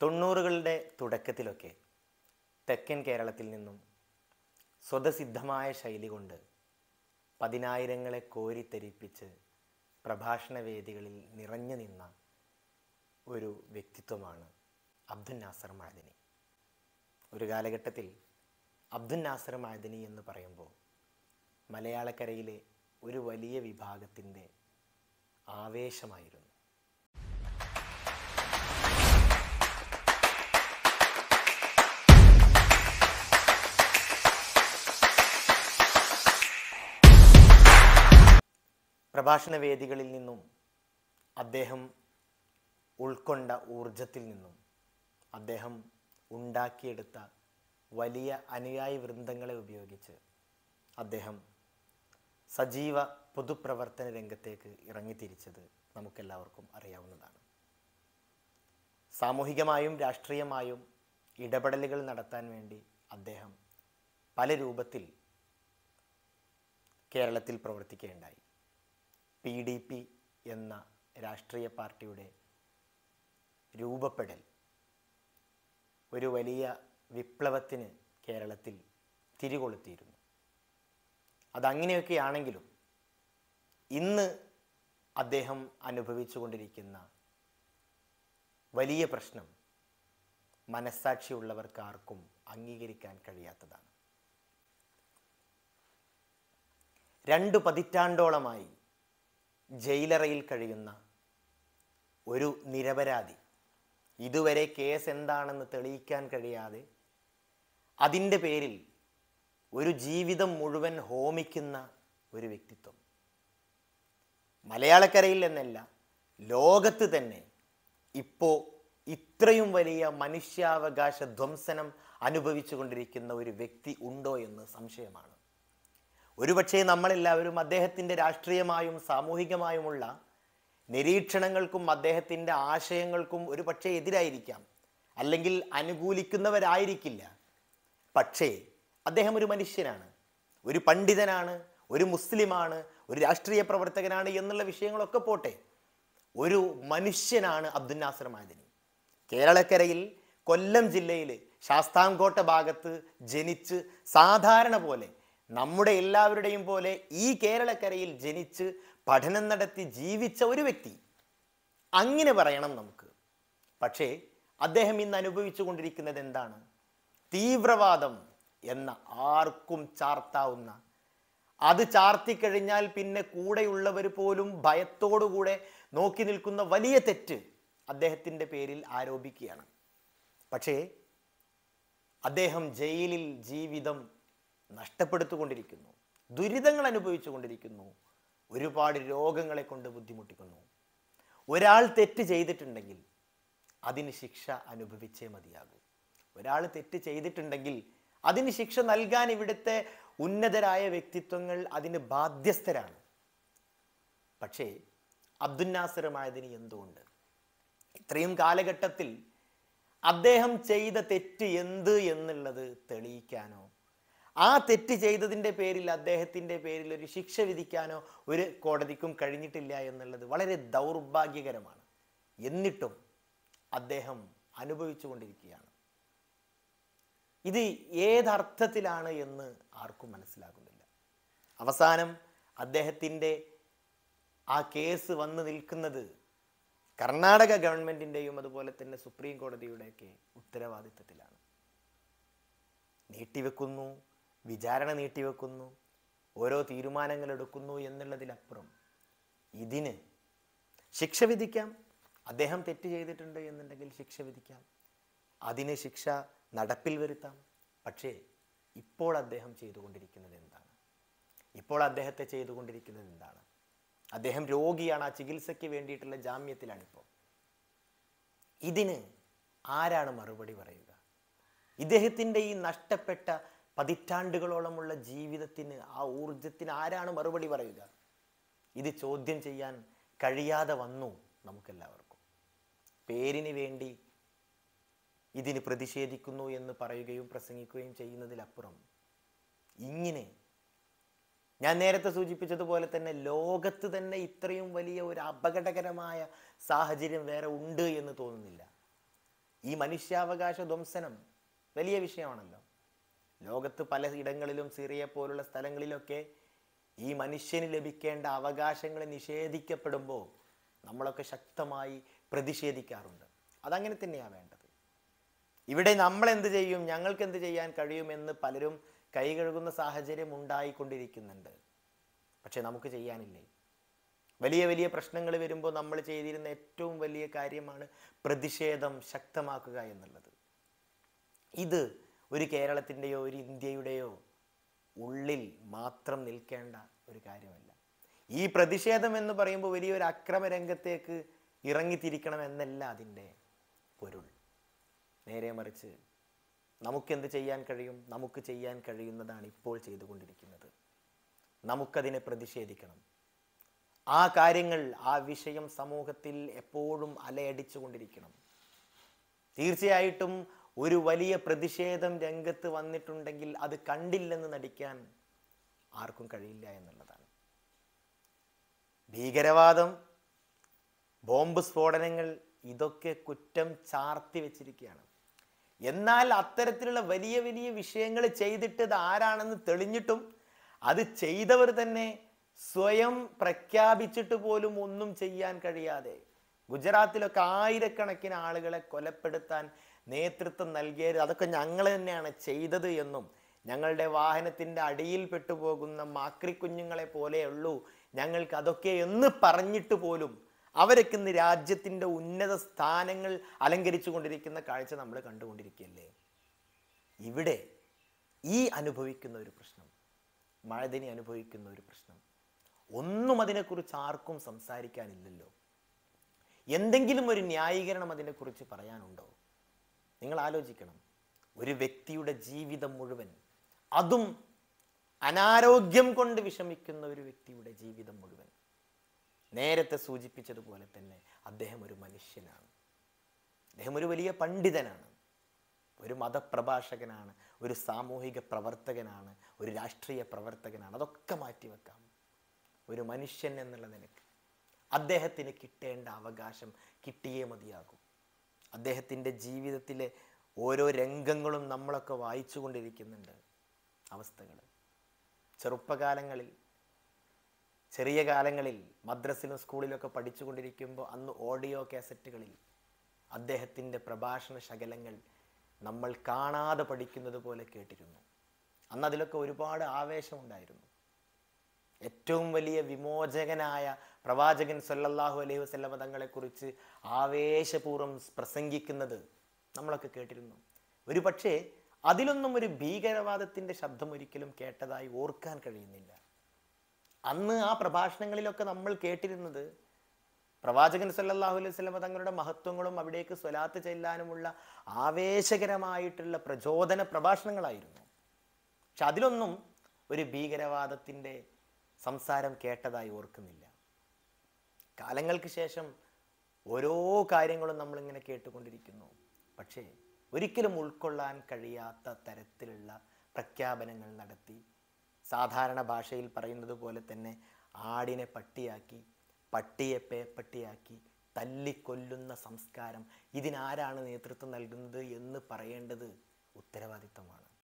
തൊണ്ണൂറുകളുടെ തുടക്കത്തിലൊക്കെ തെക്കൻ കേരളത്തിൽ നിന്നും സ്വതസിദ്ധമായ ശൈലി കൊണ്ട് പതിനായിരങ്ങളെ കോരിത്തെരിപ്പിച്ച് പ്രഭാഷണ വേദികളിൽ നിറഞ്ഞു നിന്ന ഒരു വ്യക്തിത്വമാണ് അബ്ദുൽ നാസർ മഅദനി ഒരു കാലഘട്ടത്തിൽ അബ്ദുൽ നാസർ മഅദനി എന്ന് പറയുമ്പോൾ മലയാളക്കരയിലെ ഒരു വലിയ വിഭാഗത്തിൻ്റെ ആവേശമായിരുന്നു പ്രഭാഷണ വേദികളിൽ നിന്നും അദ്ദേഹം ഉൾക്കൊണ്ട ഊർജത്തിൽ നിന്നും അദ്ദേഹം ഉണ്ടാക്കിയെടുത്ത വലിയ അനുയായി വൃന്ദങ്ങളെ ഉപയോഗിച്ച് അദ്ദേഹം സജീവ പൊതുപ്രവർത്തന രംഗത്തേക്ക് ഇറങ്ങിത്തിരിച്ചത് നമുക്കെല്ലാവർക്കും അറിയാവുന്നതാണ് സാമൂഹികമായും രാഷ്ട്രീയമായും ഇടപെടലുകൾ നടത്താൻ വേണ്ടി അദ്ദേഹം പല രൂപത്തിൽ കേരളത്തിൽ പ്രവർത്തിക്കുകയുണ്ടായി പി ഡി പി എന്ന രാഷ്ട്രീയ പാർട്ടിയുടെ രൂപപ്പെടൽ ഒരു വലിയ വിപ്ലവത്തിന് കേരളത്തിൽ തിരികൊളുത്തിയിരുന്നു അതങ്ങനെയൊക്കെയാണെങ്കിലും ഇന്ന് അദ്ദേഹം അനുഭവിച്ചു കൊണ്ടിരിക്കുന്ന വലിയ പ്രശ്നം മനസ്സാക്ഷിയുള്ളവർക്ക് ആർക്കും അംഗീകരിക്കാൻ കഴിയാത്തതാണ് രണ്ടു പതിറ്റാണ്ടോളമായി ജയിലറയിൽ കഴിയുന്ന ഒരു നിരപരാധി ഇതുവരെ കേസ് എന്താണെന്ന് തെളിയിക്കാൻ കഴിയാതെ അതിൻ്റെ പേരിൽ ഒരു ജീവിതം മുഴുവൻ ഹോമിക്കുന്ന ഒരു വ്യക്തിത്വം മലയാളക്കരയിൽ എന്നല്ല ലോകത്ത് തന്നെ ഇപ്പോൾ ഇത്രയും വലിയ മനുഷ്യാവകാശ ധ്വംസനം അനുഭവിച്ചു കൊണ്ടിരിക്കുന്ന ഒരു വ്യക്തി ഉണ്ടോ എന്ന് സംശയമാണ് ഒരുപക്ഷെ നമ്മളെല്ലാവരും അദ്ദേഹത്തിൻ്റെ രാഷ്ട്രീയമായും സാമൂഹികമായുമുള്ള നിരീക്ഷണങ്ങൾക്കും അദ്ദേഹത്തിൻ്റെ ആശയങ്ങൾക്കും ഒരു പക്ഷേ എതിരായിരിക്കാം അല്ലെങ്കിൽ അനുകൂലിക്കുന്നവരായിരിക്കില്ല പക്ഷേ അദ്ദേഹം ഒരു മനുഷ്യനാണ് ഒരു പണ്ഡിതനാണ് ഒരു മുസ്ലിമാണ് ഒരു രാഷ്ട്രീയ പ്രവർത്തകനാണ് എന്നുള്ള വിഷയങ്ങളൊക്കെ പോട്ടെ ഒരു മനുഷ്യനാണ് അബ്ദുൽ നാസർ മാദിനി കേരളക്കരയിൽ കൊല്ലം ജില്ലയിൽ ശാസ്താംകോട്ട ഭാഗത്ത് ജനിച്ച് സാധാരണ പോലെ നമ്മുടെ എല്ലാവരുടെയും പോലെ ഈ കേരളക്കരയിൽ ജനിച്ച് പഠനം നടത്തി ജീവിച്ച ഒരു വ്യക്തി അങ്ങനെ പറയണം നമുക്ക് പക്ഷേ അദ്ദേഹം ഇന്ന് അനുഭവിച്ചു കൊണ്ടിരിക്കുന്നത് എന്താണ് തീവ്രവാദം എന്ന ആർക്കും ചാർത്താവുന്ന അത് ചാർത്തിക്കഴിഞ്ഞാൽ പിന്നെ കൂടെയുള്ളവർ പോലും ഭയത്തോടുകൂടെ നോക്കി നിൽക്കുന്ന വലിയ തെറ്റ് അദ്ദേഹത്തിൻ്റെ പേരിൽ ആരോപിക്കുകയാണ് പക്ഷേ അദ്ദേഹം ജയിലിൽ ജീവിതം നഷ്ടപ്പെടുത്തുകൊണ്ടിരിക്കുന്നു ദുരിതങ്ങൾ അനുഭവിച്ചു കൊണ്ടിരിക്കുന്നു ഒരുപാട് രോഗങ്ങളെ കൊണ്ട് ബുദ്ധിമുട്ടിക്കുന്നു ഒരാൾ തെറ്റ് ചെയ്തിട്ടുണ്ടെങ്കിൽ അതിന് ശിക്ഷ അനുഭവിച്ചേ മതിയാകൂ ഒരാൾ തെറ്റ് ചെയ്തിട്ടുണ്ടെങ്കിൽ അതിന് ശിക്ഷ നൽകാൻ ഇവിടുത്തെ ഉന്നതരായ വ്യക്തിത്വങ്ങൾ അതിന് ബാധ്യസ്ഥരാണ് പക്ഷേ അബ്ദുൽ നാസറുമായതിന് എന്തുകൊണ്ട് ഇത്രയും കാലഘട്ടത്തിൽ അദ്ദേഹം ചെയ്ത തെറ്റ് എന്ത് എന്നുള്ളത് തെളിയിക്കാനോ ആ തെറ്റ് ചെയ്തതിൻ്റെ പേരിൽ അദ്ദേഹത്തിൻ്റെ പേരിൽ ഒരു ശിക്ഷ വിധിക്കാനോ ഒരു കോടതിക്കും കഴിഞ്ഞിട്ടില്ല എന്നുള്ളത് വളരെ ദൗർഭാഗ്യകരമാണ് എന്നിട്ടും അദ്ദേഹം അനുഭവിച്ചു കൊണ്ടിരിക്കുകയാണ് ഇത് ഏതർത്ഥത്തിലാണ് എന്ന് ആർക്കും മനസ്സിലാകുന്നില്ല അവസാനം അദ്ദേഹത്തിൻ്റെ ആ കേസ് വന്നു നിൽക്കുന്നത് കർണാടക ഗവൺമെൻറ്റിൻ്റെയും അതുപോലെ തന്നെ സുപ്രീം കോടതിയുടെയൊക്കെ ഉത്തരവാദിത്തത്തിലാണ് നീട്ടിവെക്കുന്നു വിചാരണ നീട്ടിവെക്കുന്നു ഓരോ തീരുമാനങ്ങൾ എടുക്കുന്നു എന്നുള്ളതിലപ്പുറം ഇതിന് ശിക്ഷ വിധിക്കാം അദ്ദേഹം തെറ്റ് ചെയ്തിട്ടുണ്ട് എന്നുണ്ടെങ്കിൽ ശിക്ഷ വിധിക്കാം അതിന് ശിക്ഷ നടപ്പിൽ വരുത്താം പക്ഷേ ഇപ്പോൾ അദ്ദേഹം ചെയ്തുകൊണ്ടിരിക്കുന്നത് എന്താണ് ഇപ്പോൾ അദ്ദേഹത്തെ ചെയ്തുകൊണ്ടിരിക്കുന്നത് എന്താണ് അദ്ദേഹം രോഗിയാണ് ആ ചികിത്സയ്ക്ക് വേണ്ടിയിട്ടുള്ള ജാമ്യത്തിലാണിപ്പോൾ ഇതിന് ആരാണ് മറുപടി പറയുക ഇദ്ദേഹത്തിൻ്റെ ഈ നഷ്ടപ്പെട്ട പതിറ്റാണ്ടുകളോളമുള്ള ജീവിതത്തിന് ആ ഊർജത്തിന് ആരാണ് മറുപടി പറയുക ഇത് ചോദ്യം ചെയ്യാൻ കഴിയാതെ വന്നു നമുക്കെല്ലാവർക്കും പേരിന് വേണ്ടി ഇതിന് പ്രതിഷേധിക്കുന്നു എന്ന് പറയുകയും പ്രസംഗിക്കുകയും ചെയ്യുന്നതിലപ്പുറം ഇങ്ങനെ ഞാൻ നേരത്തെ സൂചിപ്പിച്ചതുപോലെ തന്നെ ലോകത്ത് തന്നെ ഇത്രയും വലിയ ഒരു അപകടകരമായ സാഹചര്യം വേറെ ഉണ്ട് എന്ന് തോന്നുന്നില്ല ഈ മനുഷ്യാവകാശ ധ്വംസനം വലിയ വിഷയമാണല്ലോ ലോകത്ത് പല ഇടങ്ങളിലും സിറിയ പോലുള്ള സ്ഥലങ്ങളിലൊക്കെ ഈ മനുഷ്യന് ലഭിക്കേണ്ട അവകാശങ്ങൾ നിഷേധിക്കപ്പെടുമ്പോൾ നമ്മളൊക്കെ ശക്തമായി പ്രതിഷേധിക്കാറുണ്ട് അതങ്ങനെ തന്നെയാണ് വേണ്ടത് ഇവിടെ നമ്മൾ എന്ത് ചെയ്യും ഞങ്ങൾക്ക് എന്ത് ചെയ്യാൻ കഴിയുമെന്ന് പലരും കൈ കഴുകുന്ന സാഹചര്യം ഉണ്ടായിക്കൊണ്ടിരിക്കുന്നുണ്ട് പക്ഷെ നമുക്ക് ചെയ്യാനില്ലേ വലിയ വലിയ പ്രശ്നങ്ങൾ വരുമ്പോൾ നമ്മൾ ചെയ്തിരുന്ന ഏറ്റവും വലിയ കാര്യമാണ് പ്രതിഷേധം ശക്തമാക്കുക എന്നുള്ളത് ഇത് ഒരു കേരളത്തിൻ്റെയോ ഒരു ഇന്ത്യയുടെയോ ഉള്ളിൽ മാത്രം നിൽക്കേണ്ട ഒരു കാര്യമല്ല ഈ പ്രതിഷേധം എന്ന് പറയുമ്പോൾ വലിയൊരു അക്രമരംഗത്തേക്ക് ഇറങ്ങിത്തിരിക്കണം എന്നല്ല അതിൻ്റെ പൊരുൾ നേരെ മറിച്ച് നമുക്കെന്ത് ചെയ്യാൻ കഴിയും നമുക്ക് ചെയ്യാൻ കഴിയുന്നതാണ് ഇപ്പോൾ ചെയ്തുകൊണ്ടിരിക്കുന്നത് നമുക്കതിനെ പ്രതിഷേധിക്കണം ആ കാര്യങ്ങൾ ആ വിഷയം സമൂഹത്തിൽ എപ്പോഴും അലയടിച്ചു കൊണ്ടിരിക്കണം തീർച്ചയായിട്ടും ഒരു വലിയ പ്രതിഷേധം രംഗത്ത് വന്നിട്ടുണ്ടെങ്കിൽ അത് കണ്ടില്ലെന്ന് നടിക്കാൻ ആർക്കും കഴിയില്ല എന്നുള്ളതാണ് ഭീകരവാദം ബോംബ് സ്ഫോടനങ്ങൾ ഇതൊക്കെ കുറ്റം ചാർത്തി വെച്ചിരിക്കുകയാണ് എന്നാൽ അത്തരത്തിലുള്ള വലിയ വലിയ വിഷയങ്ങൾ ചെയ്തിട്ട് ഇത് ആരാണെന്ന് തെളിഞ്ഞിട്ടും അത് ചെയ്തവർ തന്നെ സ്വയം പ്രഖ്യാപിച്ചിട്ട് പോലും ഒന്നും ചെയ്യാൻ കഴിയാതെ ഗുജറാത്തിലൊക്കെ ആയിരക്കണക്കിന് ആളുകളെ കൊലപ്പെടുത്താൻ നേതൃത്വം നൽകിയത് അതൊക്കെ ഞങ്ങൾ തന്നെയാണ് ചെയ്തത് എന്നും ഞങ്ങളുടെ വാഹനത്തിൻ്റെ അടിയിൽ പെട്ടുപോകുന്ന മാക്രിക്കുഞ്ഞുങ്ങളെ പോലെയുള്ളൂ ഞങ്ങൾക്ക് അതൊക്കെ എന്ന് പറഞ്ഞിട്ട് പോലും അവരൊക്കെ ഇന്ന് രാജ്യത്തിൻ്റെ ഉന്നത സ്ഥാനങ്ങൾ അലങ്കരിച്ചു കൊണ്ടിരിക്കുന്ന കാഴ്ച നമ്മൾ കണ്ടുകൊണ്ടിരിക്കുകയല്ലേ ഇവിടെ ഈ അനുഭവിക്കുന്ന ഒരു പ്രശ്നം മഴദിനെ അനുഭവിക്കുന്ന ഒരു പ്രശ്നം ഒന്നും അതിനെക്കുറിച്ച് ആർക്കും സംസാരിക്കാനില്ലല്ലോ എന്തെങ്കിലും ഒരു ന്യായീകരണം അതിനെക്കുറിച്ച് പറയാനുണ്ടോ നിങ്ങൾ ആലോചിക്കണം ഒരു വ്യക്തിയുടെ ജീവിതം മുഴുവൻ അതും അനാരോഗ്യം കൊണ്ട് വിഷമിക്കുന്ന ഒരു വ്യക്തിയുടെ ജീവിതം മുഴുവൻ നേരത്തെ സൂചിപ്പിച്ചതുപോലെ തന്നെ അദ്ദേഹം ഒരു മനുഷ്യനാണ് അദ്ദേഹം ഒരു വലിയ പണ്ഡിതനാണ് ഒരു മതപ്രഭാഷകനാണ് ഒരു സാമൂഹിക പ്രവർത്തകനാണ് ഒരു രാഷ്ട്രീയ പ്രവർത്തകനാണ് അതൊക്കെ മാറ്റിവെക്കാം ഒരു മനുഷ്യൻ എന്നുള്ള നിലക്ക് അദ്ദേഹത്തിന് കിട്ടേണ്ട അവകാശം കിട്ടിയേ മതിയാകും അദ്ദേഹത്തിൻ്റെ ജീവിതത്തിലെ ഓരോ രംഗങ്ങളും നമ്മളൊക്കെ വായിച്ചു കൊണ്ടിരിക്കുന്നുണ്ട് അവസ്ഥകൾ ചെറുപ്പകാലങ്ങളിൽ ചെറിയ കാലങ്ങളിൽ മദ്രസിലും സ്കൂളിലൊക്കെ പഠിച്ചുകൊണ്ടിരിക്കുമ്പോൾ അന്ന് ഓഡിയോ കാസറ്റുകളിൽ അദ്ദേഹത്തിൻ്റെ പ്രഭാഷണ ശകലങ്ങൾ നമ്മൾ കാണാതെ പഠിക്കുന്നത് പോലെ കേട്ടിരുന്നു അന്ന് അതിലൊക്കെ ഒരുപാട് ആവേശമുണ്ടായിരുന്നു ഏറ്റവും വലിയ വിമോചകനായ പ്രവാചകൻ സല്ലല്ലാഹു അലൈഹി വസല്ലമ തങ്ങളെക്കുറിച്ച് ആവേശപൂർവ്വം പ്രസംഗിക്കുന്നത് നമ്മളൊക്കെ കേട്ടിരുന്നു ഒരു പക്ഷേ അതിലൊന്നും ഒരു ഭീകരവാദത്തിൻ്റെ ശബ്ദം ഒരിക്കലും കേട്ടതായി ഓർക്കാൻ കഴിയുന്നില്ല അന്ന് ആ പ്രഭാഷണങ്ങളിലൊക്കെ നമ്മൾ കേട്ടിരുന്നത് പ്രവാചകൻ സല്ലല്ലാഹു അലൈഹി വസല്ലമ തങ്ങളുടെ മഹത്വങ്ങളും അവിടേക്ക് സ്വലാത്ത് ചെല്ലാനുമുള്ള ആവേശകരമായിട്ടുള്ള പ്രചോദന പ്രഭാഷണങ്ങളായിരുന്നു പക്ഷെ അതിലൊന്നും ഒരു ഭീകരവാദത്തിൻ്റെ സംസാരം കേട്ടതായി ഓർക്കുന്നില്ല കാലങ്ങൾക്ക് ശേഷം ഓരോ കാര്യങ്ങളും നമ്മളിങ്ങനെ കേട്ടുകൊണ്ടിരിക്കുന്നു പക്ഷേ ഒരിക്കലും ഉൾക്കൊള്ളാൻ കഴിയാത്ത തരത്തിലുള്ള പ്രഖ്യാപനങ്ങൾ നടത്തി സാധാരണ ഭാഷയിൽ പറയുന്നത് പോലെ തന്നെ ആടിനെ പട്ടിയാക്കി പട്ടിയെ പേപ്പട്ടിയാക്കി തല്ലിക്കൊല്ലുന്ന സംസ്കാരം ഇതിനാരാണ് നേതൃത്വം നൽകുന്നത് എന്ന് പറയേണ്ടത് ഉത്തരവാദിത്തമാണ്